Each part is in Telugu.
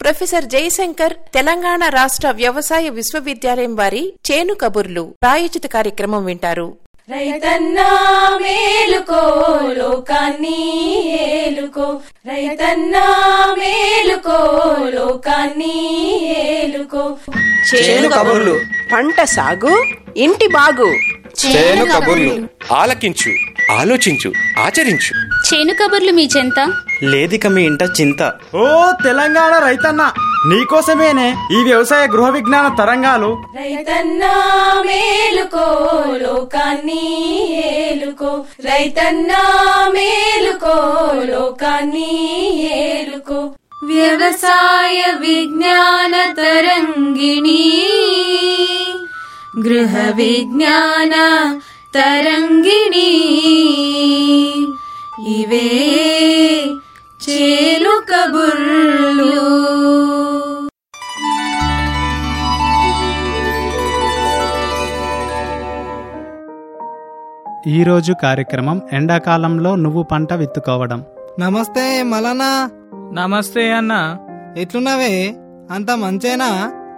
ప్రొఫెసర్ జయశంకర్ తెలంగాణ రాష్ట్ర వ్యవసాయ విశ్వవిద్యాలయం వారి చేను కబుర్లు ప్రాయోజిత కార్యక్రమం వింటారు రైతన్నా మేలుకో లోకాన్ని ఏలుకో రైతన్నా మేలుకో లోకాన్ని ఏలుకో చేను కబుర్లు పంట సాగు ఇంటి బాగు చేను కబుర్లు ఆలకించు ఆలోచించు ఆచరించు చేను కబుర్లు మీ చెంత లేదిక మీ ఇంట చింత ఓ తెలంగాణ రైతన్న నీకోసమేనే ఈ వ్యవసాయ గృహ విజ్ఞాన తరంగాలు రైతన్నా మేలుకో లోకాన్ని ఏలుకో రైతన్నా మేలుకో లోకాన్ని ఏలుకో వ్యవసాయ విజ్ఞాన తరంగిణి గృహ విజ్ఞాన తరంగిణి ఇవే చేలు కబుర్లు ఈరోజు కార్యక్రమం ఎండాకాలంలో నువ్వు పంట విత్తుకోవడం నమస్తే మలనా నమస్తే అన్న ఎట్లున్నావే అంత మంచేనా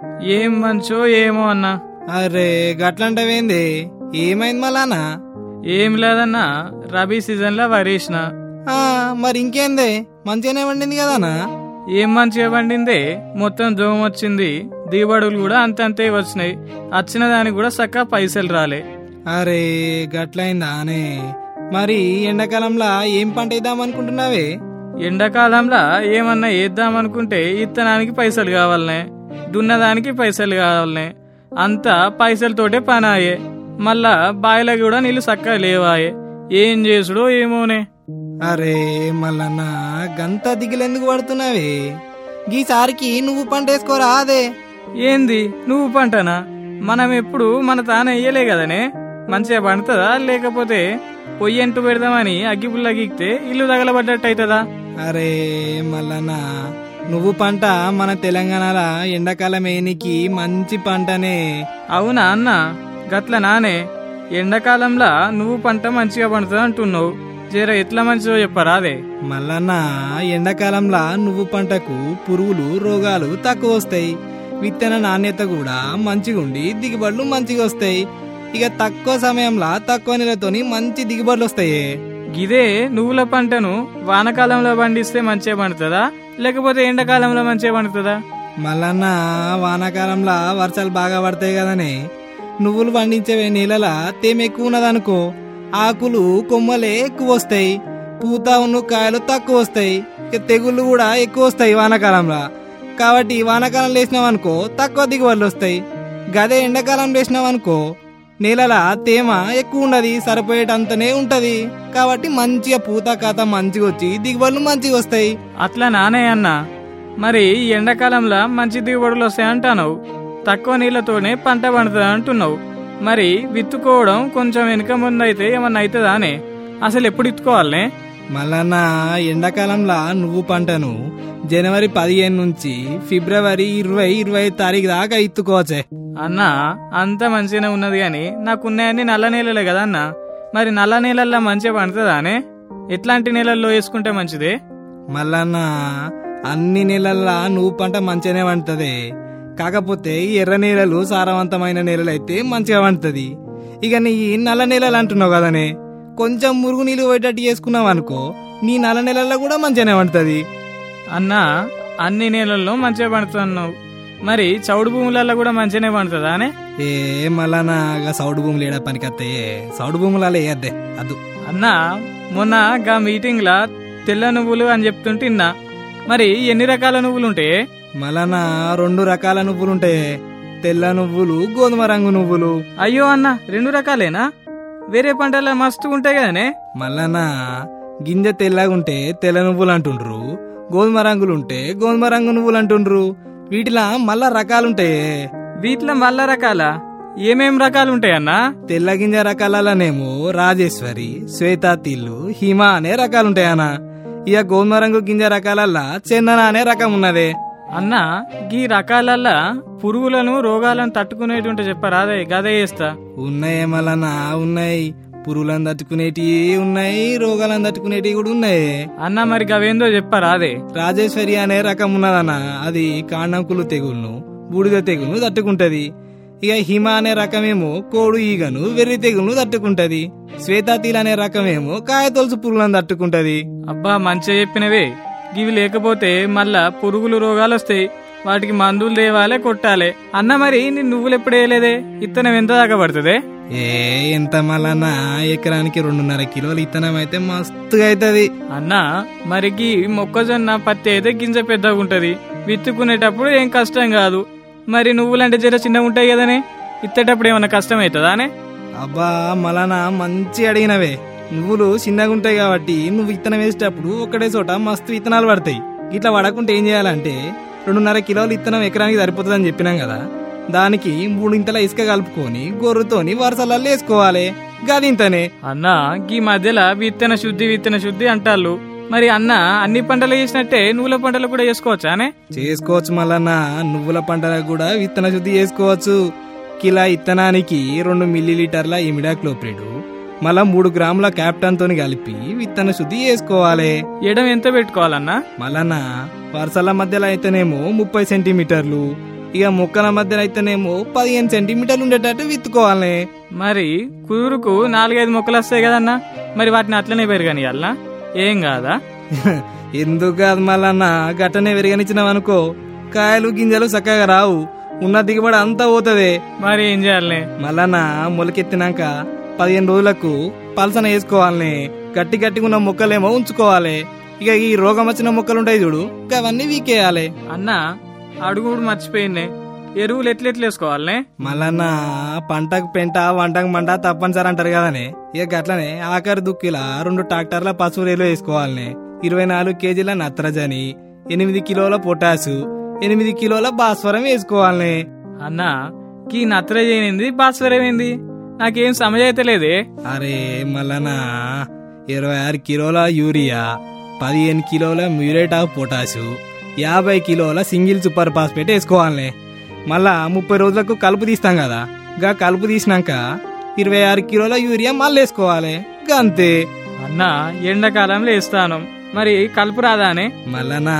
ఏం మంచో ఏమో అన్న అరే గట్లంటవేంది ఏమైంది మలానా ఏం లేదన్నా రబీ సీజన్ లో వరేసిన ఆ, మరి ఇంకేందే మంచిగానే వండింది కదానా ఏం మంచిగా పండిందే మొత్తం దోమ వచ్చింది దిగుబడులు కూడా అంతంతే వచ్చినాయి వచ్చిన దానికి కూడా చక్కగా పైసలు రాలే అరే గట్లయిందా అనే మరి ఎండాకాలంలో ఏం పంట వేద్దాం అనుకుంటున్నావే ఎండాకాలంలో ఏమన్నా వేద్దాం అనుకుంటే ఇత్తనానికి పైసలు కావాలనే దున్నదానికి పైసలు కావాలనే అంతా పైసలతోటే పని ఆయే మళ్ళా బాయిలో కూడా నీళ్ళు చక్కగా లేవాయే ఏం చేసుడో ఏమోనే అరే మల్లన్న గంత దిగులెందుకు పడుతున్నావే గీసారికి నువ్వు పంట వేసుకోరా అదే ఏంది నువ్వు పంటనా మనం ఎప్పుడు మన తాన వేయలే కదనే మంచిగా పండుతుందా లేకపోతే పొయ్యి ఎంటు పెడదామని అగ్గిపుల్ల గీక్తే ఇల్లు తగలబడ్డట్టు అవుతుందా అరే మల్లన్న నువ్వు పంట మన తెలంగాణలో ఎండాకాలం వేయనికి మంచి పంటనే అవునా అన్న గట్ల నానే ఎండాకాలంలో నువ్వు పంట మంచిగా పండుతుంది అంటున్నావు జర ఎట్లా మంచిదో చెప్పరా అదే మల్లన్న ఎండాకాలంలో నువ్వు పంటకు పురుగులు రోగాలు తక్కువ వస్తాయి విత్తన నాణ్యత కూడా మంచిగా ఉండి దిగుబడులు మంచిగా వస్తాయి ఇక తక్కువ సమయంలో తక్కువ నీళ్ళతోని మంచి దిగుబడులు వస్తాయి గిదే నువ్వుల పంటను వానకాలంలో పండిస్తే మంచిగా పండుతుందా లేకపోతే ఎండాకాలంలో మంచిగా పండుతుందా మల్లన్న వానాకాలంలో వర్షాలు బాగా పడతాయి కదనే నువ్వులు పండించే నీళ్ళలా తేమ ఎక్కువ ఉన్నదనుకో ఆకులు కొమ్మలే ఎక్కువ వస్తాయి పూత ఉన్న కాయలు తక్కువ వస్తాయి ఇక తెగుళ్ళు కూడా ఎక్కువ వస్తాయి వానాకాలంలో కాబట్టి వానాకాలంలో వేసినావనుకో తక్కువ దిగుబడులు వస్తాయి గదే ఎండాకాలంలో వేసినావనుకో నేలల తేమ ఎక్కువ ఉండదు సరిపోయేటంతనే ఉంటది కాబట్టి మంచిగా పూత కాత మంచిగా వచ్చి దిగుబడులు మంచిగా వస్తాయి అట్లా నానే అన్న మరి ఈ ఎండాకాలంలో మంచి దిగుబడులు వస్తాయి అంటున్నావు తక్కువ నీళ్లతోనే పంట పండుతుంది అంటున్నావు మరి విత్తుకోవడం కొంచెం వెనుక ముందు అయితే ఏమన్నా అవుతుందా అనే అసలు ఎప్పుడు ఇత్తుకోవాలనే మల్లన్న ఎండాకాలంలో నువ్వు పంటను జనవరి పదిహేను నుంచి ఫిబ్రవరి ఇరవై ఇరవై తారీఖు దాకా ఇత్తుకోవచ్చే అన్న అంత మంచిగానే ఉన్నది కానీ నాకున్నాయన్ని నల్ల నీళ్ళలే కదా అన్న మరి నల్ల నీళ్ళల్లో మంచిగా పండుతుందా అనే ఎట్లాంటి నీళ్ళల్లో వేసుకుంటే మంచిదే మల్లన్న అన్ని నెలల్లో నువ్వు పంట మంచిగానే పండుతుంది కాకపోతే ఈ ఎర్ర నీళ్ళలు సారవంతమైన నీళ్ళలు అయితే మంచిగా పండుతుంది ఇక నీ నల్ల నీళ్ళలు అంటున్నావు కదనే కొంచెం మురుగు నీళ్ళు పోయేటట్టు చేసుకున్నావు అనుకో నీ నల్ల నీళ్ళల్లో కూడా మంచిగానే పండుతుంది అన్న అన్ని నీళ్ళల్లో మంచిగా పండుతున్నావు మరి చౌడు భూములలో కూడా మంచిగానే పండుతుందా అనే ఏ మళ్ళా సౌడు భూములు ఏడా పనికత్తాయే సౌడు భూములలో వేయద్దే అద్దు అన్న మొన్న గా మీటింగ్ లా తెల్ల నువ్వులు అని చెప్తుంటిన్నా మరి ఎన్ని రకాల నువ్వులు ఉంటాయి మలనా రెండు రకాల నువ్వులు ఉంటాయి తెల్ల నువ్వులు గోధుమ రంగు నువ్వులు అయ్యో అన్న రెండు రకాలేనా వేరే పంటల మస్తు ఉంటాయి కదనే మల్లనా గింజ తెల్లగుంటే తెల్ల నువ్వులు అంటుండ్రు గోధుమ రంగులుంటే గోధుమ రంగు నువ్వులు అంటుండ్రు వీటిలా మళ్ళా రకాలుంటాయే వీటిలో మళ్ళా రకాల ఏమేం రకాలు ఉంటాయన్నా తెల్ల గింజ రకాలనేమో రాజేశ్వరి శ్వేతాతిల్లు హిమ అనే రకాలుంటాయనా ఇక గోధుమ రంగు గింజ రకాలల్లా చందన అనే రకం ఉన్నదే అన్న గీ రకాలల్లా పురుగులను రోగాలను తట్టుకునేటువంటి చెప్పరాదే గదే చేస్తా ఉన్నాయే మల్లనా ఉన్నాయి పురుగులను తట్టుకునేటివి ఉన్నాయి రోగాలను తట్టుకునేటివి కూడా ఉన్నాయి అన్న మరి గవేందో చెప్పారా అదే రాజేశ్వరి అనే రకం ఉన్నదన్న అది కాండంకులు తెగులను బూడిద తెగులను తట్టుకుంటది ఇక హిమ అనే రకమేమో కోడు ఈగను వెర్రి తెగులను తట్టుకుంటది శ్వేతాతీల్ అనే రకమేమో కాయతొలుసు పురుగులను తట్టుకుంటది అబ్బా మంచిగా చెప్పినవే ఇవి లేకపోతే మళ్ళా పురుగులు రోగాలు వస్తాయి వాటికి మందులు తేవాలే కొట్టాలే అన్న మరి నేను నువ్వులు ఎప్పుడు వేయలేదే ఇత్తనం ఎంత దాకా పడుతుంది ఏ ఎంత మళ్ళా ఎకరానికి రెండున్నర కిలోలు ఇత్తనం అయితే మస్తుగా అవుతుంది అన్న మరి గీ మొక్కజొన్న పత్తి అయితే గింజ పెద్దగా ఉంటది విత్తుకునేటప్పుడు ఏం కష్టం కాదు మరి నువ్వులంటే జర చిన్నగా ఉంటాయి కదనే ఇత్తేటప్పుడు ఏమన్నా కష్టం అవుతుందానే అబ్బా మలానా మంచి అడిగినవే నువ్వులు చిన్నగా ఉంటాయి కాబట్టి నువ్వు విత్తనం వేసేటప్పుడు ఒకటే చోట మస్తు విత్తనాలు పడతాయి ఇట్లా పడకుంటే ఏం చేయాలంటే రెండున్నర కిలోలు విత్తనం ఎకరానికి సరిపోతుందని చెప్పినాం కదా దానికి మూడింతల ఇసుక కలుపుకొని గొర్రెతోని వరుసలలో వేసుకోవాలి గదింతనే అన్న గీ మధ్యలో విత్తన శుద్ధి విత్తన శుద్ధి అంటాళ్ళు మరి అన్న అన్ని పంటలు చేసినట్టే నువ్వుల పంటలు కూడా చేసుకోవచ్చానే చేసుకోవచ్చు మల్లన్న నువ్వుల పంటలకు కూడా విత్తన శుద్ధి చేసుకోవచ్చు కిలా ఇత్తనానికి రెండు మిల్లీ లీటర్ల ఇమిడాక్లోప్రిడ్ మళ్ళా మూడు గ్రాముల క్యాప్టన్ తోని కలిపి విత్తన శుద్ధి చేసుకోవాలి ఎడం ఎంత పెట్టుకోవాలన్నా మళ్ళన్న వరుసల మధ్యలో అయితేనేమో ముప్పై సెంటీమీటర్లు ఇక మొక్కల మధ్యలో అయితేనేమో పదిహేను సెంటీమీటర్లు ఉండేటట్టు విత్తుకోవాలి మరి కుదురుకు నాలుగైదు మొక్కలు వస్తాయి కదన్నా మరి వాటిని అట్లనే పెరగని అల్లా ఏం కాదా ఎందుకు కాదు మళ్ళన్న గట్టనే విరగనిచ్చినాం అనుకో కాయలు గింజలు చక్కగా రావు ఉన్న దిగుబడి అంతా పోతుంది మరి ఏం చేయాలనే మళ్ళా మొలకెత్తినాక పదిహేను రోజులకు పలసన వేసుకోవాలని గట్టి గట్టిగా ఉన్న మొక్కలేమో ఉంచుకోవాలి ఇక ఈ రోగం వచ్చిన మొక్కలు ఉంటాయి చూడు ఇక అవన్నీ వీకేయాలి అన్న అడుగుడు మర్చిపోయిందే ఎరువులు ఎట్లెట్లు వేసుకోవాలనే మళ్ళన్న పంటకు పెంట వంటకు మంట తప్పనిసరి అంటారు కదనే ఇక గట్లనే ఆఖరి దుక్కిలా రెండు ట్రాక్టర్ల పసుపు రేలు వేసుకోవాలని ఇరవై నాలుగు కేజీల నత్రజని ఎనిమిది కిలోల పొటాసు ఎనిమిది కిలోల భాస్వరం వేసుకోవాలని అన్న గీ నత్రజనింది భాస్వరమైంది నాకేం సమయం అయితే లేదే అరే మళ్ళనా ఇరవై ఆరు కిలోల యూరియా పదిహేను కిలోల మ్యూరేట్ ఆఫ్ పొటాషు యాభై కిలోల సింగిల్ సూపర్ ఫాస్ఫేట్ వేసుకోవాలి మళ్ళా ముప్పై రోజులకు కలుపు తీస్తాం కదా గా కలుపు తీసినాక ఇరవై ఆరు కిలోల యూరియా మళ్ళీ వేసుకోవాలి గా అంతే అన్న ఎండాకాలంలో వేస్తాను మరి కలుపు రాదానే మళ్ళనా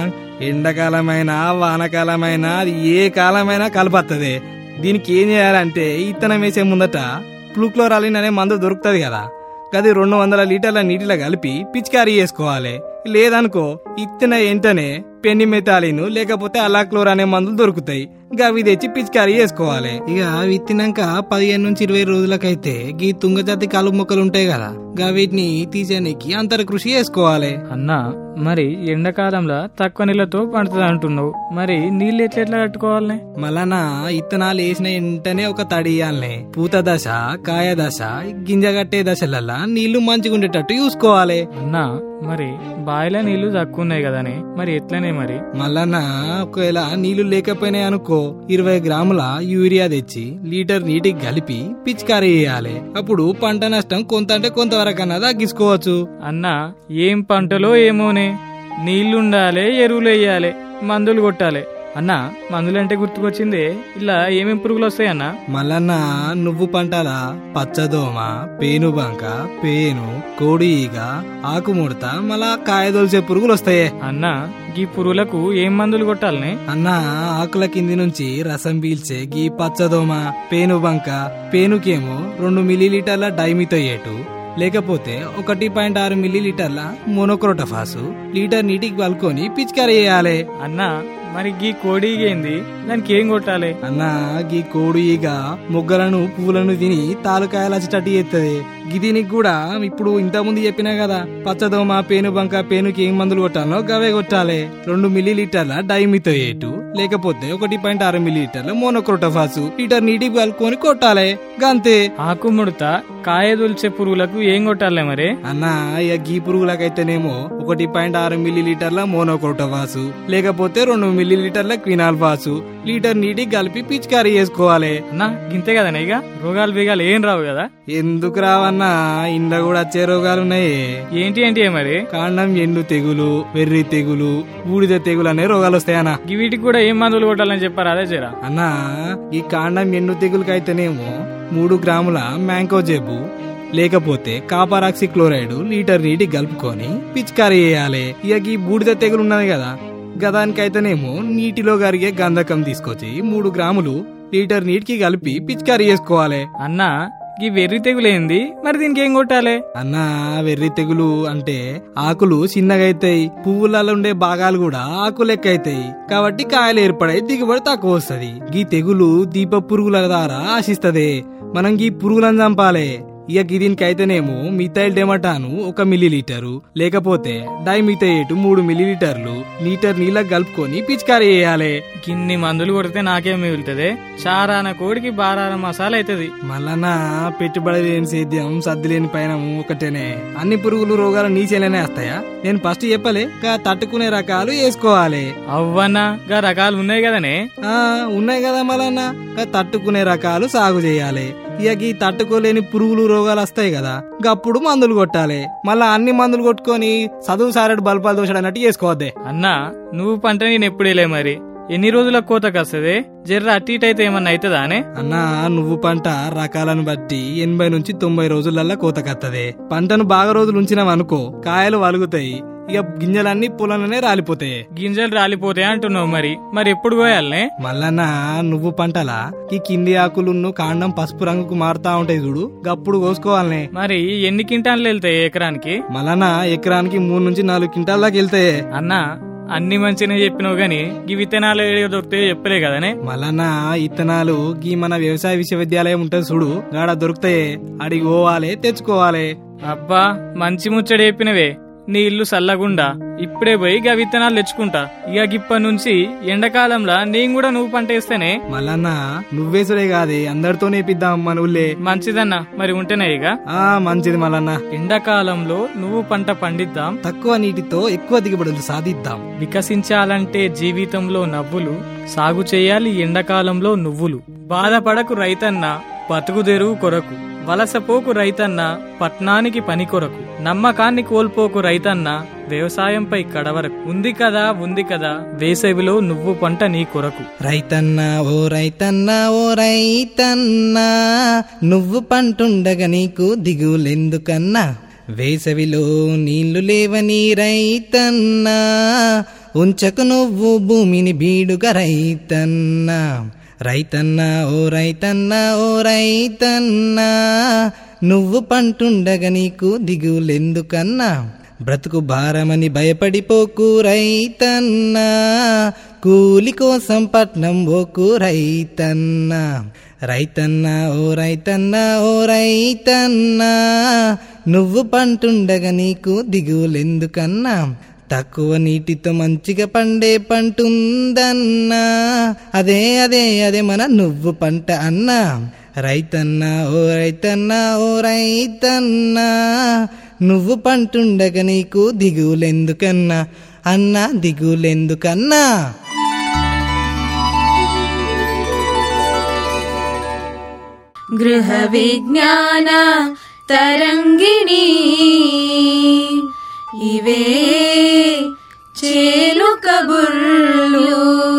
ఎండాకాలమైనా వానకాలమైనా అది ఏ కాలమైనా కలపత్తది దీనికి ఏం చేయాలంటే ఇత్తనం వేసే ముందట ప్లూక్లోరాలిన్ అనే మందు దొరుకుతుంది కదా గది రెండు వందల లీటర్ల నీటిలో కలిపి పిచికారీ చేసుకోవాలి లేదనుకో ఇత్తిన వెంటనే పెన్ని మెతాలిన్ లేకపోతే అలాక్లోర్ అనే మందులు దొరుకుతాయి గవి తెచ్చి పిచికారీ చేసుకోవాలి ఇక విత్తినాక పదిహేను నుంచి ఇరవై రోజులకైతే గీ తుంగజాతి కలుపు మొక్కలు ఉంటాయి కదా గా వీటిని తీసేయడానికి అంతర కృషి చేసుకోవాలి అన్న మరి ఎండాకాలంలో తక్కువ నీళ్ళతో పండుతుంది అంటున్నావు మరి నీళ్ళు ఎట్లా ఎట్లా కట్టుకోవాలనే మళ్ళా ఇత్తనాలు వేసిన వెంటనే ఒక తడియాలనే పూత దశ కాయ దశ గింజ కట్టే దశలల్లా నీళ్లు మంచిగా ఉండేటట్టు చూసుకోవాలి అన్న మరి బావిలో నీళ్లు తక్కువ ఉన్నాయి కదనే మరి ఎట్లనే మరి మళ్ళా ఒకవేళ నీళ్లు లేకపోయినాయి అనుకో ఇరవై గ్రాముల యూరియా తెచ్చి లీటర్ నీటికి కలిపి పిచికారీ చేయాలి అప్పుడు పంట నష్టం కొంత అంటే కొంతవరకు అన్నా తగ్గించుకోవచ్చు అన్న ఏం పంటలో ఏమోనే నీళ్లుండాలి ఎరువులు వేయాలి మందులు కొట్టాలి అన్న మందులంటే గుర్తుకొచ్చింది ఇలా ఏమేం పురుగులు వస్తాయి అన్న మల్లన్న నువ్వు పంటల పచ్చదోమ పేనుబంక పేను కోడి ఈగ ఆకుముడత మళ్ళా కాయదొలిసే పురుగులు వస్తాయి అన్న గీ పురుగులకు ఏం మందులు కొట్టాలనే అన్న ఆకుల కింది నుంచి రసం పీల్చే గీ పచ్చదోమ పేనుబంక పేనుకేమో రెండు మిల్లీలీటర్ల డైమితోయేటు లేకపోతే ఒకటి పాయింట్ ఆరు మిల్లీలీటర్ల మోనోక్రోటఫాసు లీటర్ నీటికి కలుకొని పిచికారీ చేయాలి అన్న మరి గీ కోడి ఏంది దానికి ఏం కొట్టాలి అన్న గీ కోడు ఈగ మొగ్గలను పువ్వులను తిని తాలుకాయలు వచ్చేటట్టు చేస్తుంది గిదీనికి కూడా ఇప్పుడు ఇంత ముందు చెప్పినా కదా పచ్చదోమ పేను బంక పేనుకి ఏం మందులు కొట్టాలో గవే కొట్టాలి రెండు మిల్లీ లీటర్ల డైమితోయేటు లేకపోతే ఒకటి పాయింట్ ఆరు మిల్లీ లీటర్ల మోనోక్రోటోఫాసు లీటర్ నీటికి కలుపుకొని కొట్టాలి గంతే ఆకు ముడత కాయ దుల్చే పురుగులకు ఏం కొట్టాలి మరి అన్న ఇక గీ పురుగులకైతేనేమో ఒకటి పాయింట్ ఆరు మిల్లీ లీటర్ల మోనోక్రోటోఫాసు లేకపోతే రెండు మిల్లీ లీటర్ల క్వినాల్ఫాసు లీటర్ నీటికి కలిపి పిచికారీ చేసుకోవాలి అన్న గింతే కదనే ఇక రోగాలు బీగాలు ఏం రావు కదా ఎందుకు రావన్నా ఇండ్ల కూడా వచ్చే రోగాలు ఉన్నాయి ఏంటి ఏంటి మరి కాండం ఎండు తెగులు వెర్రి తెగులు బూడిద తెగులు అనే రోగాలు వస్తాయన్న గీ వీటికి కూడా ఏం మందులు కొట్టాలని చెప్పారు అదే జరా అన్న ఈ కాండం ఎండు తెగులకైతేనేమో మూడు గ్రాముల మ్యాంకో జెబు లేకపోతే కాపరాక్సి క్లోరైడ్ లీటర్ నీటి కలుపుకొని పిచికారీ చేయాలి ఇక ఈ బూడిద తెగులు ఉన్నది కదా గదానికైతేనేమో నీటిలో కరిగే గంధకం తీసుకొచ్చి మూడు గ్రాములు లీటర్ నీటికి కలిపి పిచికారీ చేసుకోవాలి అన్నా ఈ వెర్రి తెగులేంది మరి దీనికి ఏం కొట్టాలి అన్నా వెర్రి తెగులు అంటే ఆకులు చిన్నగా అవుతాయి పువ్వులలో ఉండే భాగాలు కూడా ఆకు లెక్క అవుతాయి కాబట్టి కాయలు ఏర్పడే దిగుబడి తక్కువ వస్తది ఈ తెగులు దీప పురుగుల ద్వారా ఆశిస్తది మనం ఈ పురుగులను చంపాలి ఇక దీనికి అయితేనేమో మిథైల్ డెమటాను ఒక మిల్లీ లీటరు లేకపోతే డైమిథైయేట్ మూడు మిల్లీ లీటర్లు లీటర్ నీళ్ళకి కలుపుకొని పిచికారీ చేయాలి కిన్ని మందులు కొడితే నాకేం మిగులుతుంది చారాన కోడికి బారాన మసాలా అవుతుంది మళ్ళా పెట్టుబడి లేని సేద్యం సర్ది లేని పైన ఒకటేనే అన్ని పురుగులు రోగాలు నీ చేలనే వస్తాయా నేను ఫస్ట్ చెప్పలే గా తట్టుకునే రకాలు వేసుకోవాలి అవ్వన్నా గా రకాలు ఉన్నాయి కదనే ఆ ఉన్నాయి కదా మళ్ళన్న గా తట్టుకునే రకాలు సాగు చేయాలి ఇక ఈ తట్టుకోలేని పురుగులు రోగాలు వస్తాయి కదా గప్పుడు మందులు కొట్టాలి మళ్ళా అన్ని మందులు కొట్టుకొని చదువు సారెడు బల్పాలు దోషాడు అన్నట్టు చేసుకోవద్దే అన్నా నువ్వు పంట నేను ఎప్పుడేలే మరి ఎన్ని రోజులకు కోతకు వస్తుంది జర్ర అటు ఇటు అయితే ఏమన్నా అవుతుందా అనే అన్నా నువ్వు పంట రకాలను బట్టి ఎనభై నుంచి తొంభై రోజులల్లా కోతకత్తది పంటను బాగా రోజులు ఉంచినాం అనుకో కాయలు వలుగుతాయి ఇక గింజలన్నీ పొలంలోనే రాలిపోతాయి గింజలు రాలిపోతాయి అంటున్నావు మరి మరి ఎప్పుడు కోయాలనే మల్లన్న నువ్వు పంటలా ఈ కింది ఆకులున్ను కాండం పసుపు రంగుకు మారుతా ఉంటాయి చూడు గప్పుడు కోసుకోవాలనే మరి ఎన్ని కింటాన్లు వెళ్తాయి ఎకరానికి మల్లన్న ఎకరానికి మూడు నుంచి నాలుగు క్వింటాల్ దాకా వెళ్తాయి అన్నా అన్ని మంచిగానే చెప్పినావు గాని ఈ విత్తనాలు ఏడ దొరికితే చెప్పలే కదనే మల్లన్న ఇత్తనాలు గీ మన వ్యవసాయ విశ్వవిద్యాలయం ఉంటది చూడు గాడ దొరుకుతాయి అడిగి పోవాలి తెచ్చుకోవాలి అబ్బా మంచి ముచ్చట చెప్పినవే నీ ఇల్లు సల్లగుండా ఇప్పుడే పోయి గా విత్తనాలు తెచ్చుకుంటా ఇక ఇప్పటి నుంచి ఎండాకాలంలో నేను కూడా నువ్వు పంట వేస్తేనే మల్లన్న నువ్వేసుడే కాదే అందరితో నేపిద్దాం మన ఊళ్ళే మంచిదన్నా మరి ఉంటేనే ఇక ఆ మంచిది మల్లన్న ఎండాకాలంలో నువ్వు పంట పండిద్దాం తక్కువ నీటితో ఎక్కువ దిగుబడులు సాధిద్దాం వికసించాలంటే జీవితంలో నవ్వులు సాగు చేయాలి ఎండాకాలంలో నువ్వులు బాధపడకు రైతన్న బతుకుదెరువు కొరకు వలసపోకు రైతన్న పట్నానికి పని కొరకు నమ్మకాన్ని కోల్పోకు రైతన్న వ్యవసాయంపై కడవరకు ఉంది కదా ఉంది కదా వేసవిలో నువ్వు పంట నీ కొరకు రైతన్న ఓ రైతన్న ఓ రైతన్న నువ్వు పంటుండగా నీకు దిగులెందుకన్నా వేసవిలో నీళ్లు లేవని రైతన్న ఉంచకు నువ్వు భూమిని బీడుగా రైతన్న రైతన్న ఓ రైతన్న ఓ రైతన్న నువ్వు పంటుండగా నీకు దిగులెందుకన్నా బ్రతుకు భారమని భయపడిపోకు రైతన్నా కూలి కోసం పట్నం ఓకు రైతన్నా రైతన్నా ఓ రైతన్నా ఓ రైతన్నా నువ్వు పంటుండగా నీకు దిగులెందుకన్నా తక్కువ నీటితో మంచిగా పండే పంటుందన్నా అదే అదే అదే మన నువ్వు పంట అన్నా రైతన్నా ఓ రైతన్నా ఓ రైతన్నా నువ్వు పంటుండగా నీకు దిగులెందుకన్నా అన్నా దిగులెందుకన్నా గృహ విజ్ఞాన తరంగిణి ఇవే చేలు కబుర్లు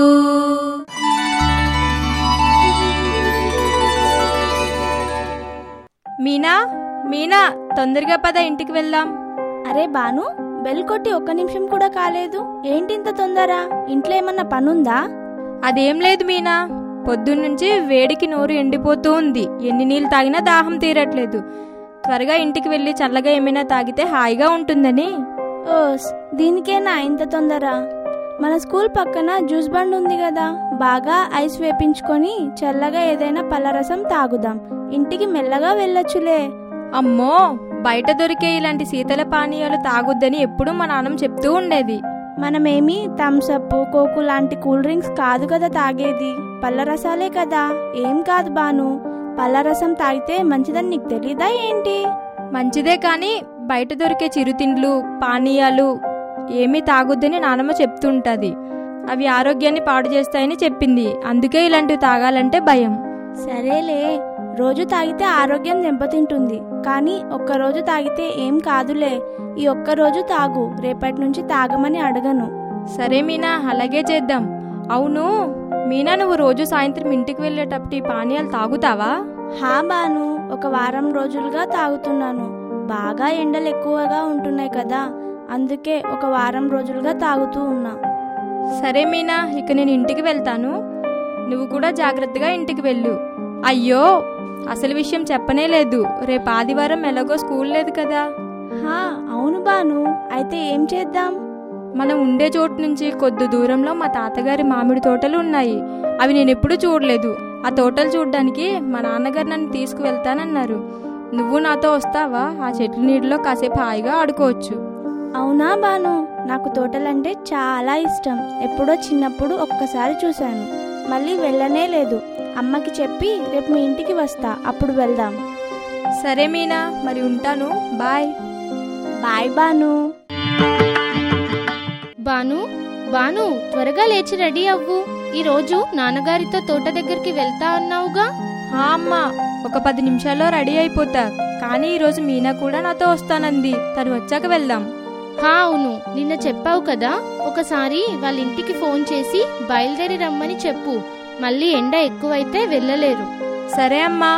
మీనా మీనా తొందరగా పద ఇంటికి వెళ్దాం అరే బాను బెల్ కొట్టి ఒక్క నిమిషం కూడా కాలేదు ఏంటి ఇంత తొందర ఇంట్లో ఏమన్నా పనుందా అదేం లేదు మీనా పొద్దున్నుంచి వేడికి నోరు ఎండిపోతూ ఉంది ఎన్ని నీళ్ళు తాగినా దాహం తీరట్లేదు త్వరగా ఇంటికి వెళ్ళి చల్లగా ఏమైనా తాగితే హాయిగా ఉంటుందని ఓస్ దీనికేనా ఇంత తొందర మన స్కూల్ పక్కన జ్యూస్ బండ్ ఉంది కదా బాగా ఐస్ వేపించుకొని చల్లగా ఏదైనా పళ్ళరసం తాగుదాం ఇంటికి మెల్లగా వెళ్ళొచ్చులే అమ్మో బయట దొరికే ఇలాంటి శీతల పానీయాలు తాగొద్దని ఎప్పుడూ మా నాన్నమ్మ చెప్తూ ఉండేది మనమేమి థమ్సప్ కోకు లాంటి కూల్ డ్రింక్స్ కాదు కదా తాగేది పళ్ళరసాలే కదా ఏం కాదు బాను పళ్ళరసం తాగితే మంచిదని నీకు తెలీదా ఏంటి మంచిదే కానీ బయట దొరికే చిరుతిండ్లు పానీయాలు ఏమీ తాగొద్దని నానమ్మ చెప్తుంటది అవి ఆరోగ్యాన్ని పాడు చేస్తాయని చెప్పింది అందుకే ఇలాంటివి తాగాలంటే భయం సరేలే రోజు తాగితే ఆరోగ్యం దెబ్బతింటుంది కానీ ఒక్కరోజు తాగితే ఏం కాదులే ఈ ఒక్క రోజు తాగు రేపటి నుంచి తాగమని అడగను సరే మీనా అలాగే చేద్దాం అవును మీనా నువ్వు రోజు సాయంత్రం ఇంటికి వెళ్ళేటప్పుడు ఈ పానీయాలు తాగుతావా హా బాను ఒక వారం రోజులుగా తాగుతున్నాను బాగా ఎండలు ఎక్కువగా ఉంటున్నాయి కదా అందుకే ఒక వారం రోజులుగా తాగుతూ ఉన్నా సరే మీనా ఇక నేను ఇంటికి వెళ్తాను నువ్వు కూడా జాగ్రత్తగా ఇంటికి వెళ్ళు అయ్యో అసలు విషయం చెప్పనే లేదు రేపు ఆదివారం ఎలాగో స్కూల్ లేదు కదా హా అవును బాను అయితే ఏం చేద్దాం మనం ఉండే చోటు నుంచి కొద్ది దూరంలో మా తాతగారి మామిడి తోటలు ఉన్నాయి అవి నేను ఎప్పుడూ చూడలేదు ఆ తోటలు చూడడానికి మా నాన్నగారు నన్ను తీసుకువెళ్తానన్నారు నువ్వు నాతో వస్తావా ఆ చెట్ల నీటిలో కాసేపు హాయిగా ఆడుకోవచ్చు అవునా బాను నాకు తోటలంటే చాలా ఇష్టం ఎప్పుడో చిన్నప్పుడు ఒక్కసారి చూశాను మళ్ళీ వెళ్ళనే లేదు అమ్మకి చెప్పి రేపు మీ ఇంటికి వస్తా అప్పుడు వెళ్దాం సరే మీనా మరి ఉంటాను బాయ్ బాయ్ బాను బాను బాను త్వరగా లేచి రెడీ అవ్వు ఈ రోజు నాన్నగారితో తోట దగ్గరికి వెళ్తా అన్నావుగా హా అమ్మా ఒక పది నిమిషాల్లో రెడీ అయిపోతా కానీ ఈరోజు మీనా కూడా నాతో వస్తానంది తను వచ్చాక వెళ్దాం హా అవును నిన్న చెప్పావు కదా ఒకసారి వాళ్ళ ఇంటికి ఫోన్ చేసి బయలుదేరి రమ్మని చెప్పు మళ్ళీ ఎండ ఎక్కువైతే వెళ్ళలేరు సరే అమ్మా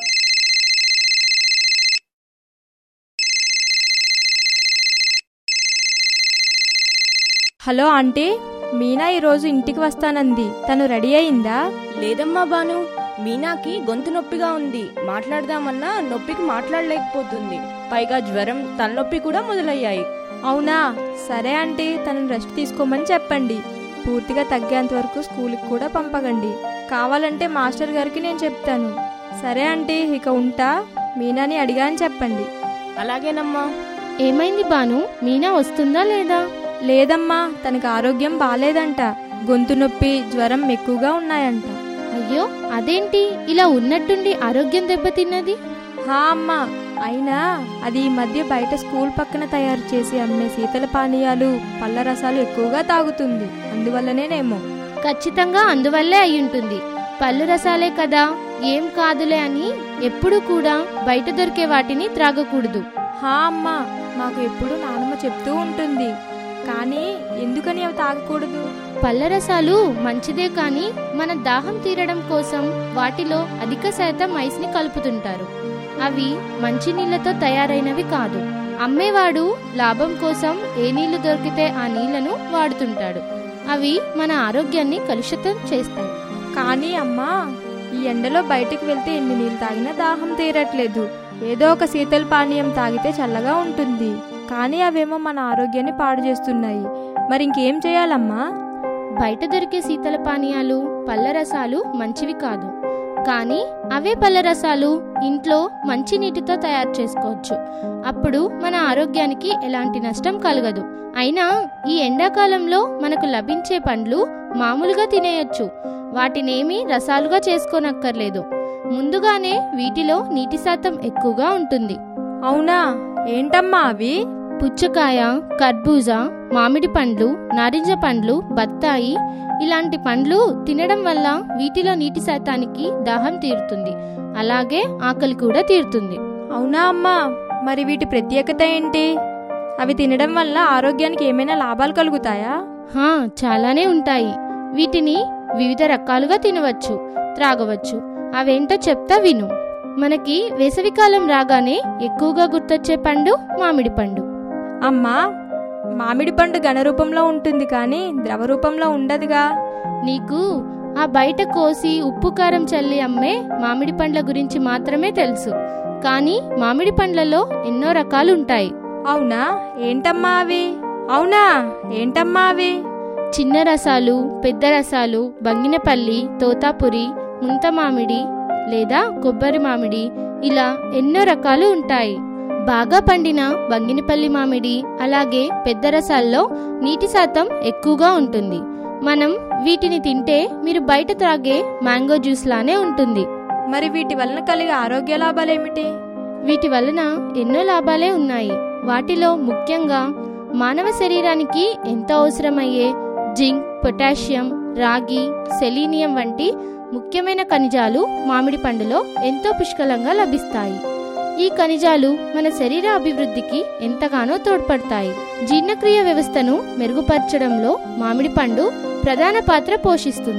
హలో ఆంటీ మీనా ఈరోజు ఇంటికి వస్తానంది తను రెడీ అయిందా లేదమ్మా బాను మీనాకి గొంతు నొప్పిగా ఉంది మాట్లాడదామన్నా నొప్పికి మాట్లాడలేకపోతుంది పైగా జ్వరం తలనొప్పి కూడా మొదలయ్యాయి అవునా సరే ఆంటీ తనను రెస్ట్ తీసుకోమని చెప్పండి పూర్తిగా తగ్గేంత వరకు స్కూల్కి కూడా పంపకండి కావాలంటే మాస్టర్ గారికి నేను చెప్తాను సరే ఆంటీ ఇక ఉంటా మీనాని అడిగా అని చెప్పండి అలాగేనమ్మా ఏమైంది బాను మీనా వస్తుందా లేదా లేదమ్మా తనకి ఆరోగ్యం బాలేదంట గొంతు నొప్పి జ్వరం ఎక్కువగా ఉన్నాయంట అయ్యో అదేంటి ఇలా ఉన్నట్టుండి ఆరోగ్యం దెబ్బతిన్నది హా అమ్మా అయినా అది ఈ మధ్య బయట స్కూల్ పక్కన తయారు చేసి అమ్మే శీతల పానీయాలు పళ్ళ రసాలు ఎక్కువగా తాగుతుంది అందువల్లనేనేమో ఖచ్చితంగా అందువల్లే అయ్యుంటుంది పళ్ళు రసాలే కదా ఏం కాదులే అని ఎప్పుడు కూడా బయట దొరికే వాటిని త్రాగకూడదు హా అమ్మా మాకు ఎప్పుడు నానమ్మ చెప్తూ ఉంటుంది కానీ ఎందుకని అవి తాగకూడదు పళ్ళ రసాలు మంచిదే కానీ మన దాహం తీరడం కోసం వాటిలో అధిక శాతం ఐస్ ని కలుపుతుంటారు అవి మంచినీళ్లతో తయారైనవి కాదు అమ్మేవాడు లాభం కోసం ఏ నీళ్లు దొరికితే ఆ నీళ్లను వాడుతుంటాడు అవి మన ఆరోగ్యాన్ని కలుషితం చేస్తాయి కానీ అమ్మా ఈ ఎండలో బయటికి వెళ్తే ఎన్ని నీళ్ళు తాగినా దాహం తీరట్లేదు ఏదో ఒక శీతల పానీయం తాగితే చల్లగా ఉంటుంది కానీ అవేమో మన ఆరోగ్యాన్ని పాడు చేస్తున్నాయి మరి ఇంకేం చేయాలమ్మా బయట దొరికే శీతల పానీయాలు పళ్ళ రసాలు మంచివి కాదు కానీ అవే పళ్ళ రసాలు ఇంట్లో మంచి నీటితో తయారు చేసుకోవచ్చు అప్పుడు మన ఆరోగ్యానికి ఎలాంటి నష్టం కలగదు అయినా ఈ ఎండాకాలంలో మనకు లభించే పండ్లు మామూలుగా తినేయొచ్చు వాటినేమీ రసాలుగా చేసుకోనక్కర్లేదు ముందుగానే వీటిలో నీటి శాతం ఎక్కువగా ఉంటుంది అవునా ఏంటమ్మా అవి పుచ్చకాయ కర్బూజా మామిడి పండ్లు నారింజ పండ్లు బత్తాయి ఇలాంటి పండ్లు తినడం వల్ల వీటిలో నీటి శాతానికి దాహం తీరుతుంది అలాగే ఆకలి కూడా తీరుతుంది అవునా అమ్మా మరి వీటి ప్రత్యేకత ఏంటి అవి తినడం వల్ల ఆరోగ్యానికి ఏమైనా లాభాలు కలుగుతాయా హా చాలానే ఉంటాయి వీటిని వివిధ రకాలుగా తినవచ్చు త్రాగవచ్చు అవేంటో చెప్తా విను మనకి వేసవికాలం రాగానే ఎక్కువగా గుర్తొచ్చే పండు మామిడి పండు అమ్మా మామిడి పండు ఘన రూపంలో ఉంటుంది కానీ ద్రవ రూపంలో ఉండదుగా నీకు ఆ బయట కోసి ఉప్పు కారం చల్లి అమ్మే మామిడి పండ్ల గురించి మాత్రమే తెలుసు కానీ మామిడి పండ్లలో ఎన్నో రకాలు ఉంటాయి అవునా ఏంటమ్మా అవి అవునా ఏంటమ్మా అవి చిన్న రసాలు పెద్ద రసాలు బంగినపల్లి తోతాపురి ముంత మామిడి లేదా కొబ్బరి మామిడి ఇలా ఎన్నో రకాలు ఉంటాయి బాగా పండిన బంగినపల్లి మామిడి అలాగే పెద్ద రసాల్లో నీటి శాతం ఎక్కువగా ఉంటుంది మనం వీటిని తింటే మీరు బయట త్రాగే మ్యాంగో జ్యూస్ లానే ఉంటుంది మరి వీటి వలన కలిగే ఆరోగ్య లాభాలేమిటి వీటి వలన ఎన్నో లాభాలే ఉన్నాయి వాటిలో ముఖ్యంగా మానవ శరీరానికి ఎంతో అవసరమయ్యే జింక్ పొటాషియం రాగి సెలీనియం వంటి ముఖ్యమైన ఖనిజాలు మామిడి పండులో ఎంతో పుష్కలంగా లభిస్తాయి ఈ ఖనిజాలు మన శరీర అభివృద్ధికి ఎంతగానో తోడ్పడతాయి జీర్ణక్రియ వ్యవస్థను మెరుగుపరచడంలో మామిడి పండు ప్రధాన పాత్ర పోషిస్తుంది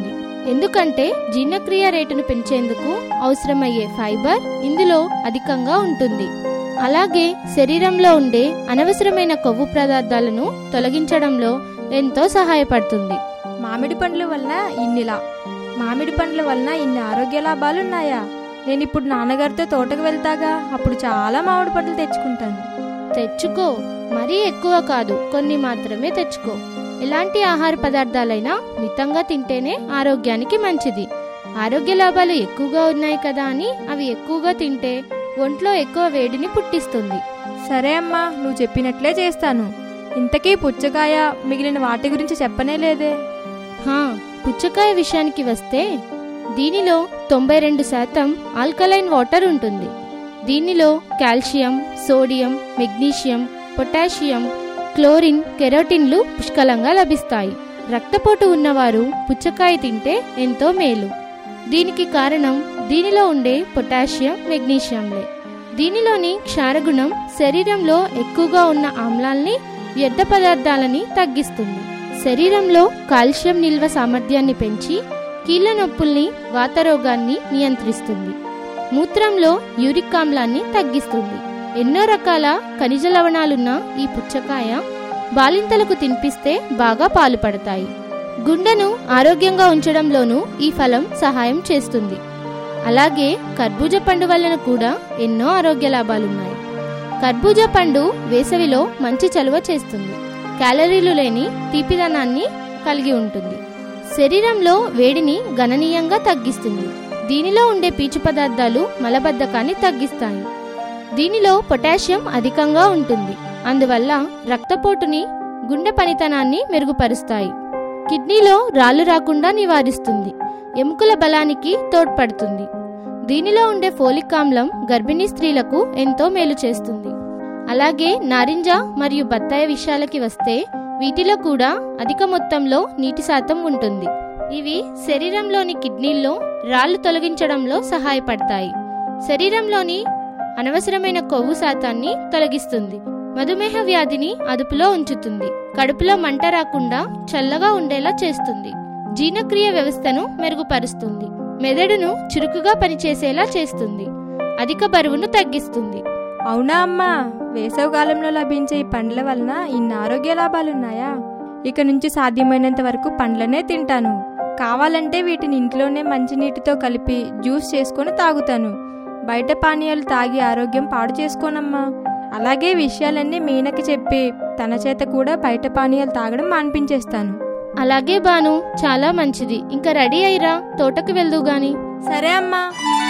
ఎందుకంటే జీర్ణక్రియ రేటును పెంచేందుకు అవసరమయ్యే ఫైబర్ ఇందులో అధికంగా ఉంటుంది అలాగే శరీరంలో ఉండే అనవసరమైన కొవ్వు పదార్థాలను తొలగించడంలో ఎంతో సహాయపడుతుంది మామిడి పండ్ల వలన ఇన్నిలా మామిడి పండ్ల వలన ఇన్ని ఆరోగ్య లాభాలున్నాయా నేను ఇప్పుడు నాన్నగారితో తోటకు వెళ్తాగా అప్పుడు చాలా మామిడి పండ్లు తెచ్చుకుంటాను తెచ్చుకో మరీ ఎక్కువ కాదు కొన్ని మాత్రమే తెచ్చుకో ఎలాంటి ఆహార పదార్థాలైనా మితంగా తింటేనే ఆరోగ్యానికి మంచిది ఆరోగ్య లాభాలు ఎక్కువగా ఉన్నాయి కదా అని అవి ఎక్కువగా తింటే ఒంట్లో ఎక్కువ వేడిని పుట్టిస్తుంది సరే అమ్మా నువ్వు చెప్పినట్లే చేస్తాను ఇంతకీ పుచ్చకాయ మిగిలిన వాటి గురించి చెప్పనే లేదే హా పుచ్చకాయ విషయానికి వస్తే దీనిలో తొంభై రెండు శాతం ఆల్కలైన్ వాటర్ ఉంటుంది దీనిలో calcium sodium magnesium potassium chlorine కెరోటిన్లు పుష్కలంగా లభిస్తాయి రక్తపోటు ఉన్నవారు పుచ్చకాయ తింటే ఎంతో మేలు దీనికి కారణం దీనిలో ఉండే పొటాషియం మెగ్నీషియంలే దీనిలోని క్షారగుణం శరీరంలో ఎక్కువగా ఉన్న ఆమ్లాల్ని వ్యర్థ పదార్థాలని తగ్గిస్తుంది శరీరంలో కాల్షియం నిల్వ సామర్థ్యాన్ని పెంచి కీళ్ళ నొప్పుల్ని వాతరోగాన్ని నియంత్రిస్తుంది మూత్రంలో యూరిక్ ఆమ్లాన్ని తగ్గిస్తుంది ఎన్నో రకాల ఖనిజ లవణాలున్న ఈ పుచ్చకాయ బాలింతలకు తినిపిస్తే బాగా పాలు పడతాయి గుండెను ఆరోగ్యంగా ఉంచడంలోనూ ఈ ఫలం సహాయం చేస్తుంది అలాగే కర్బూజ పండు వలన కూడా ఎన్నో ఆరోగ్య లాభాలున్నాయి కర్బూజ పండు వేసవిలో మంచి చలువ చేస్తుంది క్యాలరీలు లేని తీపిదనాన్ని కలిగి ఉంటుంది శరీరంలో వేడిని గణనీయంగా తగ్గిస్తుంది దీనిలో ఉండే పీచు పదార్థాలు మలబద్ధకాన్ని తగ్గిస్తాయి దీనిలో పొటాషియం అధికంగా ఉంటుంది అందువల్ల రక్తపోటుని గుండె పనితనాన్ని మెరుగుపరుస్తాయి కిడ్నీలో రాళ్ళు రాకుండా నివారిస్తుంది ఎముకల బలానికి తోడ్పడుతుంది దీనిలో ఉండే ఫోలిక్ ఆమ్లం గర్భిణీ స్త్రీలకు ఎంతో మేలు చేస్తుంది అలాగే నారింజ మరియు బత్తాయి విషయాలకి వస్తే వీటిలో కూడా అధిక మొత్తంలో నీటి శాతం ఉంటుంది ఇవి శరీరంలోని కిడ్నీల్లో రాళ్లు తొలగించడంలో సహాయపడతాయి శరీరంలోని అనవసరమైన కొవ్వు శాతాన్ని తొలగిస్తుంది మధుమేహ వ్యాధిని అదుపులో ఉంచుతుంది కడుపులో మంట రాకుండా చల్లగా ఉండేలా చేస్తుంది జీర్ణక్రియ వ్యవస్థను మెరుగుపరుస్తుంది మెదడును చురుకుగా పనిచేసేలా చేస్తుంది అధిక బరువును తగ్గిస్తుంది అవునా అమ్మా వేసవికాలంలో లభించే ఈ పండ్ల వలన ఇన్ని ఆరోగ్య లాభాలున్నాయా ఇక నుంచి సాధ్యమైనంత వరకు పండ్లనే తింటాను కావాలంటే వీటిని ఇంట్లోనే మంచినీటితో కలిపి జ్యూస్ చేసుకొని తాగుతాను బయట పానీయాలు తాగి ఆరోగ్యం పాడు చేసుకోనమ్మా అలాగే విషయాలన్నీ మీనకి చెప్పి తన చేత కూడా బయట పానీయాలు తాగడం మాన్పించేస్తాను అలాగే బాను చాలా మంచిది ఇంకా రెడీ అయిరా తోటకు వెళ్దు గాని సరే అమ్మా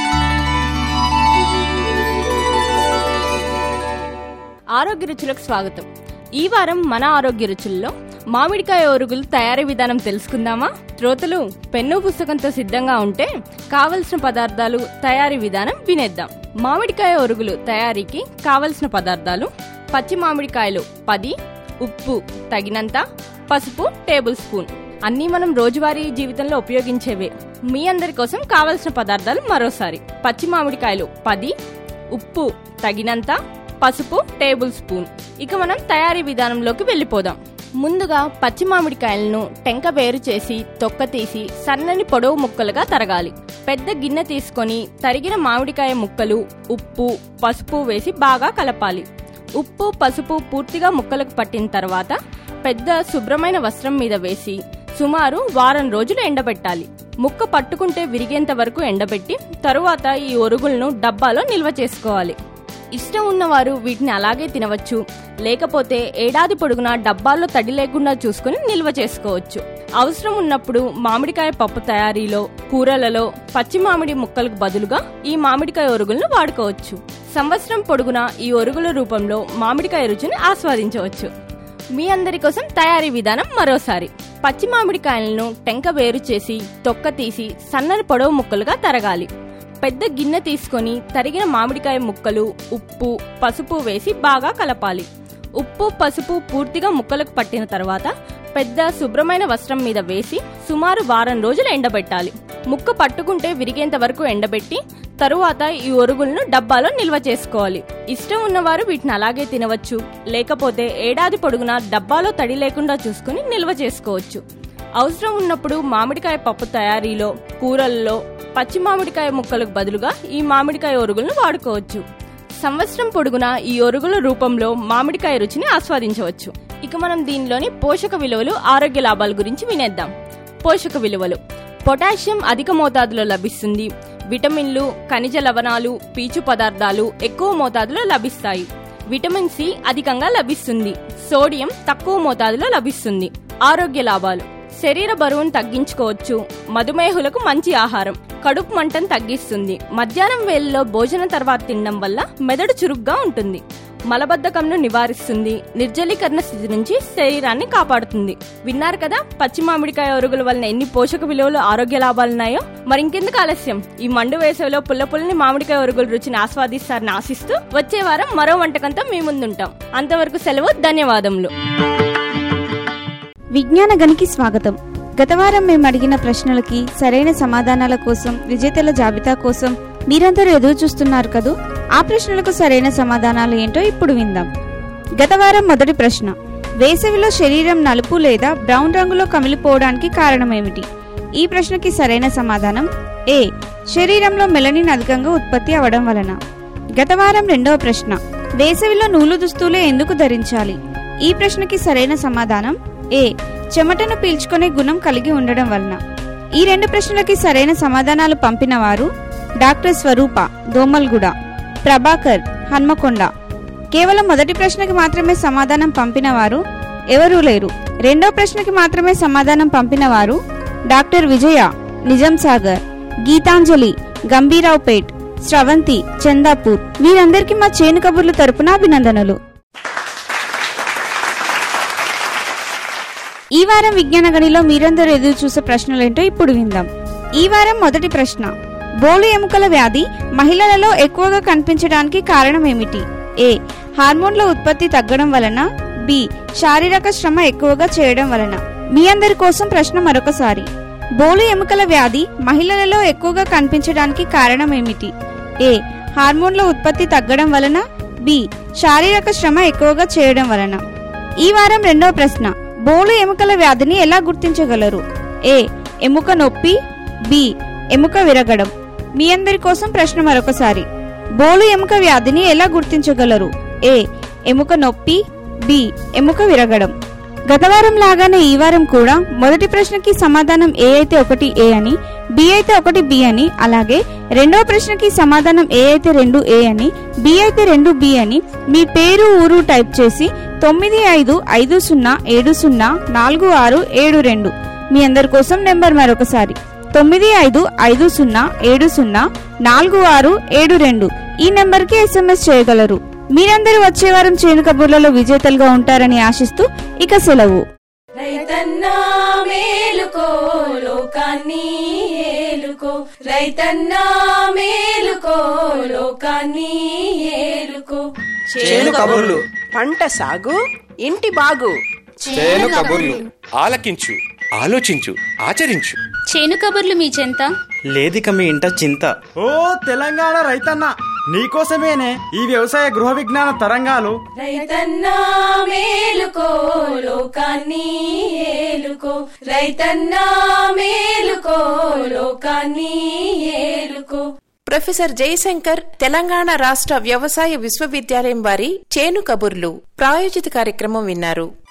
ఆరోగ్య రుచులకు స్వాగతం ఈ వారం మన ఆరోగ్య రుచుల్లో మామిడికాయ ఒరుగులు తయారీ విధానం తెలుసుకుందామా శ్రోతలు పెన్ను పుస్తకంతో సిద్ధంగా ఉంటే కావలసిన పదార్థాలు తయారీ విధానం వినేద్దాం మామిడికాయ ఒరుగులు తయారీకి కావలసిన పదార్థాలు పచ్చి మామిడికాయలు పది ఉప్పు తగినంత పసుపు టేబుల్ స్పూన్ అన్నీ మనం రోజువారీ జీవితంలో ఉపయోగించేవే మీ అందరి కోసం కావలసిన పదార్థాలు మరోసారి పచ్చి మామిడికాయలు పది ఉప్పు తగినంత పసుపు టేబుల్ స్పూన్ ఇక మనం తయారీ విధానంలోకి వెళ్ళిపోదాం ముందుగా పచ్చి మామిడికాయలను టెంక వేరు చేసి తొక్క తీసి సన్నని పొడవు ముక్కలుగా తరగాలి పెద్ద గిన్నె తీసుకొని తరిగిన మామిడికాయ ముక్కలు ఉప్పు పసుపు వేసి బాగా కలపాలి ఉప్పు పసుపు పూర్తిగా ముక్కలకు పట్టిన తర్వాత పెద్ద శుభ్రమైన వస్త్రం మీద వేసి సుమారు వారం రోజులు ఎండబెట్టాలి ముక్క పట్టుకుంటే విరిగేంత వరకు ఎండబెట్టి తరువాత ఈ ఒరుగులను డబ్బాలో నిల్వ చేసుకోవాలి ఇష్టం ఉన్నవారు వీటిని అలాగే తినవచ్చు లేకపోతే ఏడాది పొడుగునా డబ్బాల్లో తడి లేకుండా చూసుకుని నిల్వ చేసుకోవచ్చు అవసరం ఉన్నప్పుడు మామిడికాయ పప్పు తయారీలో కూరలలో పచ్చి మామిడి ముక్కలకు బదులుగా ఈ మామిడికాయ ఒరుగులను వాడుకోవచ్చు సంవత్సరం పొడుగునా ఈ ఒరుగుల రూపంలో మామిడికాయ రుచిని ఆస్వాదించవచ్చు మీ అందరి కోసం తయారీ విధానం మరోసారి పచ్చి మామిడికాయలను టెంక వేరు చేసి తొక్క తీసి సన్నని పొడవు ముక్కలుగా తరగాలి పెద్ద గిన్నె తీసుకొని తరిగిన మామిడికాయ ముక్కలు ఉప్పు పసుపు వేసి బాగా కలపాలి ఉప్పు పసుపు పూర్తిగా ముక్కలకు పట్టిన తర్వాత పెద్ద శుభ్రమైన వస్త్రం మీద వేసి సుమారు వారం రోజులు ఎండబెట్టాలి ముక్క పట్టుకుంటే విరిగేంత వరకు ఎండబెట్టి తరువాత ఈ ఒరుగులను డబ్బాలో నిల్వ చేసుకోవాలి ఇష్టం ఉన్నవారు వీటిని అలాగే తినవచ్చు లేకపోతే ఏడాది పొడుగునా డబ్బాలో తడి లేకుండా చూసుకుని నిల్వ చేసుకోవచ్చు అవసరం ఉన్నప్పుడు మామిడికాయ పప్పు తయారీలో కూరల్లో పచ్చి మామిడికాయ ముక్కలకు బదులుగా ఈ మామిడికాయ ఒరుగులను వాడుకోవచ్చు సంవత్సరం పొడుగునా ఈ ఒరుగుల రూపంలో మామిడికాయ రుచిని ఆస్వాదించవచ్చు ఇక మనం దీనిలోని పోషక విలువలు ఆరోగ్య లాభాల గురించి వినేద్దాం పోషక విలువలు పొటాషియం అధిక మోతాదులో లభిస్తుంది విటమిన్లు ఖనిజ లవణాలు పీచు పదార్థాలు ఎక్కువ మోతాదులో లభిస్తాయి విటమిన్ సి అధికంగా లభిస్తుంది సోడియం తక్కువ మోతాదులో లభిస్తుంది ఆరోగ్య లాభాలు శరీర బరువును తగ్గించుకోవచ్చు మధుమేహులకు మంచి ఆహారం కడుపు మంటను తగ్గిస్తుంది మధ్యాహ్నం వేళలో భోజనం తర్వాత తినడం వల్ల మెదడు చురుగ్గా ఉంటుంది మలబద్ధకంను నివారిస్తుంది నిర్జలీకరణ స్థితి నుంచి శరీరాన్ని కాపాడుతుంది విన్నారు కదా పచ్చి మామిడికాయ ఒరుగుల వలన ఎన్ని పోషక విలువలు ఆరోగ్య లాభాలున్నాయో మరి ఇంకెందుకు ఆలస్యం ఈ మండు వేసవిలో పుల్ల పుల్లని మామిడికాయ ఒరుగుల రుచిని ఆస్వాదిస్తారని ఆశిస్తూ వచ్చే వారం మరో వంటకంతో మీ ముందుంటాం అంతవరకు సెలవు ధన్యవాదములు విజ్ఞాన గనికి స్వాగతం గత వారం మేము అడిగిన ప్రశ్నలకి సరైన సమాధానాల కోసం విజేతల జాబితా కోసం మీరందరూ ఎదురు చూస్తున్నారు కదూ ఆ ప్రశ్నలకు సరైన సమాధానాలు ఏంటో ఇప్పుడు విందాం గత వారం మొదటి ప్రశ్న వేసవిలో శరీరం నలుపు లేదా బ్రౌన్ రంగులో కమిలిపోవడానికి కారణమేమిటి ఈ ప్రశ్నకి సరైన సమాధానం ఏ శరీరంలో మెలనిన్ అధికంగా ఉత్పత్తి అవడం వలన గత వారం రెండవ ప్రశ్న వేసవిలో నూలు దుస్తులే ఎందుకు ధరించాలి ఈ ప్రశ్నకి సరైన సమాధానం ఏ చెమటను పీల్చుకునే గుణం కలిగి ఉండడం వలన ఈ రెండు ప్రశ్నలకి సరైన సమాధానాలు పంపిన వారు డాక్టర్ స్వరూప దోమల్గూడ ప్రభాకర్ హన్మకొండ కేవలం మొదటి ప్రశ్నకి మాత్రమే సమాధానం పంపిన వారు ఎవరూ లేరు రెండో ప్రశ్నకి మాత్రమే సమాధానం పంపిన వారు డాక్టర్ విజయ నిజాం సాగర్ గీతాంజలి గంభీరావుపేట్ స్రవంతి చందాపూర్ వీరందరికీ మా చేను కబుర్లు తరపున అభినందనలు ఈ వారం విజ్ఞాన గనిలో మీరందరూ ఎదురు చూసే ప్రశ్నలేంటో ఇప్పుడు విందాం ఈ వారం మొదటి ప్రశ్న బోలు ఎముకల వ్యాధి మహిళలలో ఎక్కువగా కనిపించడానికి కారణం ఏమిటి ఏ హార్మోన్ల ఉత్పత్తి తగ్గడం వలన బి శారీరక శ్రమ ఎక్కువగా చేయడం వలన మీ అందరి కోసం ప్రశ్న మరొకసారి బోలు ఎముకల వ్యాధి మహిళలలో ఎక్కువగా కనిపించడానికి కారణం ఏమిటి ఏ హార్మోన్ల ఉత్పత్తి తగ్గడం వలన బి శారీరక శ్రమ ఎక్కువగా చేయడం వలన ఈ వారం రెండవ ప్రశ్న బోలు ఎముకల వ్యాధిని ఎలా గుర్తించగలరు ఏ ఎముక నొప్పి బి ఎముక విరగడం మీ అందరి కోసం ప్రశ్న మరొకసారి బోలు ఎముక వ్యాధిని ఎలా గుర్తించగలరు ఏ ఎముక నొప్పి బి ఎముక విరగడం గత వారం లాగానే ఈ వారం కూడా మొదటి ప్రశ్నకి సమాధానం ఏ అయితే ఒకటి ఏ అని బి అయితే ఒకటి బి అని అలాగే రెండవ ప్రశ్నకి సమాధానం ఏ అయితే రెండు ఏ అని బి అయితే రెండు బి అని మీ పేరు ఊరు టైప్ చేసి తొమ్మిది ఐదు ఐదు సున్నా ఏడు సున్నా నాలుగు ఆరు ఏడు రెండు మీ అందరి కోసం నెంబర్ మరొకసారి తొమ్మిది ఐదు ఐదు సున్నా ఏడు సున్నా నాలుగు ఆరు ఏడు రెండు ఈ నెంబర్కి ఎస్ఎంఎస్ చేయగలరు మీరందరూ వచ్చే వారం చేను కబుర్లలో విజేతలుగా ఉంటారని ఆశిస్తూ ఇక సెలవు రైతన్నా మేలుకో లోకాన్ని ఏలుకో రైతన్నా మేలుకో లోకాన్ని ఏలుకో చేను కబుర్లు పంట సాగు ఇంటి బాగు చేను కబుర్లు ఆలకించు ఆలోచించు ఆచరించు చేను కబుర్లు మీ చెంత లేదిక మీ ఇంట చింత ఓ తెలంగాణ రైతన్న నీకోసమేనే ఈ వ్యవసాయ గృహ విజ్ఞాన తరంగాలు రైతన్నా మేలుకో లోకాన్ని ఏలుకో రైతన్నా మేలుకో లోకాన్ని ఏలుకో ప్రొఫెసర్ జయశంకర్ తెలంగాణ రాష్ట్ర వ్యవసాయ విశ్వవిద్యాలయం వారి చేను కబుర్లు ప్రాయోజిత కార్యక్రమం విన్నారు